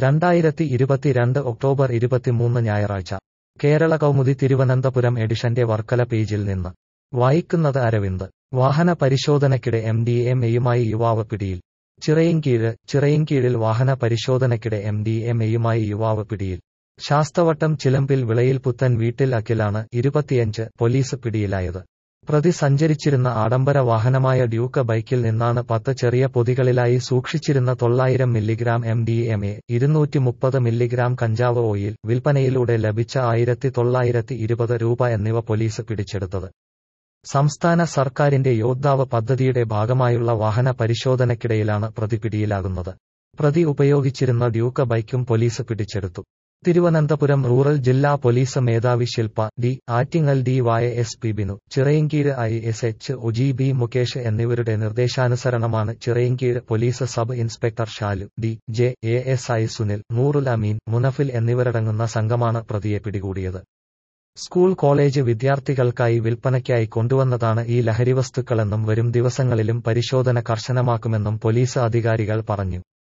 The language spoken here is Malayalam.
രണ്ടായിരത്തി ഇരുപത്തിരണ്ട് ഒക്ടോബർ ഇരുപത്തിമൂന്ന് ഞായറാഴ്ച കേരള കൗമുദി തിരുവനന്തപുരം എഡിഷന്റെ വർക്കല പേജിൽ നിന്ന് വായിക്കുന്നത് അരവിന്ദ് വാഹന പരിശോധനയ്ക്കിടെ എം ഡി എം എയുമായി യുവാവ് പിടിയിൽ ചിറയിൻകീഴ് ചിറയിൻകീഴിൽ വാഹന പരിശോധനയ്ക്കിടെ എം ഡി എം എയുമായി യുവാവ് പിടിയിൽ ശാസ്തവട്ടം ചിലമ്പിൽ വിളയിൽ പുത്തൻ വീട്ടിൽ അഖിലാണ് ഇരുപത്തിയഞ്ച് പോലീസ് പിടിയിലായത് പ്രതി സഞ്ചരിച്ചിരുന്ന ആഡംബര വാഹനമായ ഡ്യൂക്ക് ബൈക്കിൽ നിന്നാണ് പത്ത് ചെറിയ പൊതികളിലായി സൂക്ഷിച്ചിരുന്ന തൊള്ളായിരം milligram M D M A ഇരുന്നൂറ്റി മുപ്പത് മില്ലിഗ്രാം കഞ്ചാവ് ഓയിൽ വിൽപ്പനയിലൂടെ ലഭിച്ച ആയിരത്തി തൊള്ളായിരത്തി ഇരുപത് രൂപ എന്നിവ പോലീസ് പിടിച്ചെടുത്തത് സംസ്ഥാന സർക്കാരിന്റെ യോദ്ധാവ് പദ്ധതിയുടെ ഭാഗമായുള്ള വാഹന പരിശോധനയ്ക്കിടയിലാണ് പ്രതി പിടിയിലാകുന്നത് പ്രതി ഉപയോഗിച്ചിരുന്ന ഡ്യൂക്ക് ബൈക്കും പോലീസ് പിടിച്ചെടുത്തു തിരുവനന്തപുരം റൂറൽ ജില്ലാ പോലീസ് മേധാവി Shilpa D Attingal D Y S P Binu Chirayinkeezhu I S H O G B Mukesh എന്നിവരുടെ നിർദ്ദേശാനുസരണമാണ് Chirayinkeezhu police sub inspector Shalu D J A S I Sunil Noorul Ameen മുനഫിൽ എന്നിവരടങ്ങുന്ന സംഘമാണ് പ്രതിയെ പിടികൂടിയത് സ്കൂൾ കോളേജ് വിദ്യാർത്ഥികൾക്കായി വിൽപ്പനയ്ക്കായി കൊണ്ടുവന്നതാണ് ഈ ലഹരിവസ്തുക്കളെന്നും വരും ദിവസങ്ങളിലും പരിശോധന കർശനമാക്കുമെന്നും പോലീസ് അധികാരികൾ പറഞ്ഞു